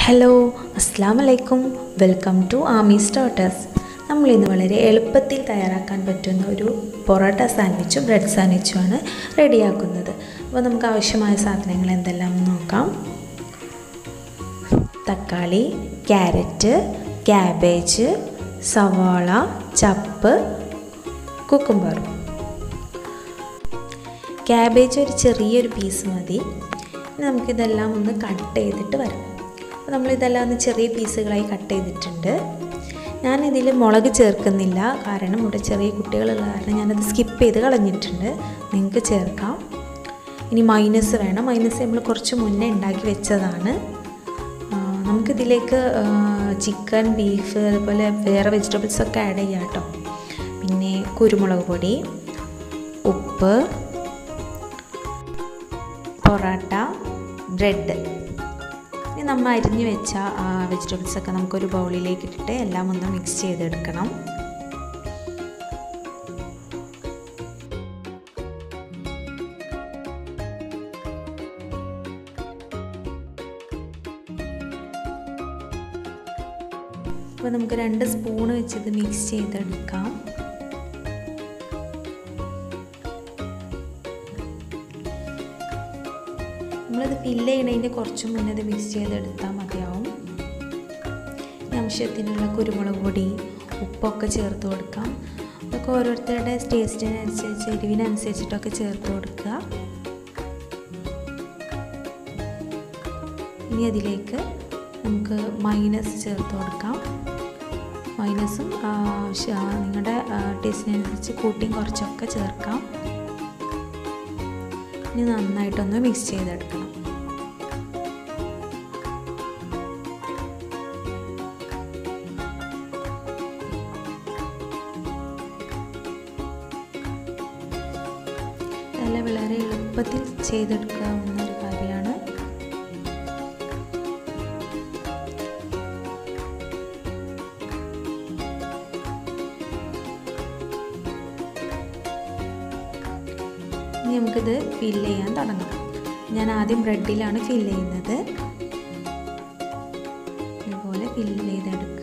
hello അസ്സാം വലൈക്കും welcome to Ami starters നമ്മൾ ഇന്ന് വളരെ എളുപ്പത്തിൽ തയ്യാറാക്കാൻ പറ്റുന്ന ഒരു പൊറോട്ട സാൻഡ്വിച്ചും ബ്രെഡ് സാൻഡ്വിച്ചുമാണ് റെഡിയാക്കുന്നത് അപ്പോൾ നമുക്ക് ആവശ്യമായ സാധനങ്ങൾ എന്തെല്ലാം എന്ന് നോക്കാം തക്കാളി ക്യാരറ്റ് ക്യാബേജ് സവാള ചപ്പ് കുക്കുംബർ ക്യാബേജ് ഒരു ചെറിയൊരു പീസ് മതി ഇനി നമുക്കിതെല്ലാം ഒന്ന് കട്ട് ചെയ്തിട്ട് വരാം അപ്പോൾ നമ്മളിതെല്ലാം ഒന്ന് ചെറിയ പീസുകളായി കട്ട് ചെയ്തിട്ടുണ്ട് ഞാനിതിൽ മുളക് ചേർക്കുന്നില്ല കാരണം ഇവിടെ ചെറിയ കുട്ടികളുള്ള കാരണം ഞാനത് സ്കിപ്പ് ചെയ്ത് കളഞ്ഞിട്ടുണ്ട് നിങ്ങൾക്ക് ചേർക്കാം ഇനി മൈനസ് വേണം മൈനസ് നമ്മൾ കുറച്ച് മുന്നേ ഉണ്ടാക്കി വെച്ചതാണ് നമുക്കിതിലേക്ക് ചിക്കൻ ബീഫ് അതുപോലെ വേറെ വെജിറ്റബിൾസ് ഒക്കെ ആഡ് ചെയ്യാം കേട്ടോ പിന്നെ കുരുമുളക് പൊടി ഉപ്പ് പൊറോട്ട ബ്രെഡ് ഇനി നമ്മൾ അരിഞ്ഞ് വെച്ച വെജിറ്റബിൾസ് ഒക്കെ നമുക്കൊരു ബൗളിലേക്ക് ഇട്ടിട്ട് എല്ലാം ഒന്ന് മിക്സ് ചെയ്തെടുക്കണം അപ്പോൾ നമുക്ക് രണ്ട് സ്പൂണ് വെച്ചത് മിക്സ് ചെയ്തെടുക്കാം നമ്മളത് ഫില്ല് ചെയ്യണതിൻ്റെ കുറച്ച് മുന്നേ അത് മിക്സ് ചെയ്തെടുത്താൽ മതിയാവും ആവശ്യത്തിനുള്ള കുരുമുളക് പൊടി ഉപ്പൊക്കെ ചേർത്ത് കൊടുക്കാം അതൊക്കെ ഓരോരുത്തരുടെ ടേസ്റ്റിനനുസരിച്ച് എരിവിനനുസരിച്ചിട്ടൊക്കെ ചേർത്ത് കൊടുക്കുക ഇനി അതിലേക്ക് നമുക്ക് മൈനസ് ചേർത്ത് കൊടുക്കാം മൈനസും നിങ്ങളുടെ ടേസ്റ്റിനനുസരിച്ച് കൂട്ടിയും കുറച്ചൊക്കെ ചേർക്കാം ഇനി നന്നായിട്ടൊന്ന് മിക്സ് ചെയ്തെടുക്കണം നല്ല വളരെ എളുപ്പത്തിൽ ചെയ്തെടുക്കാവുന്ന ഒരു കാര്യമാണ് ഇനി നമുക്കിത് ഫില്ല് ചെയ്യാൻ തുടങ്ങാം ഞാൻ ആദ്യം ബ്രെഡിലാണ് ഫില്ല് ചെയ്യുന്നത് ഇതുപോലെ ഫില്ല് ചെയ്തെടുക്കുക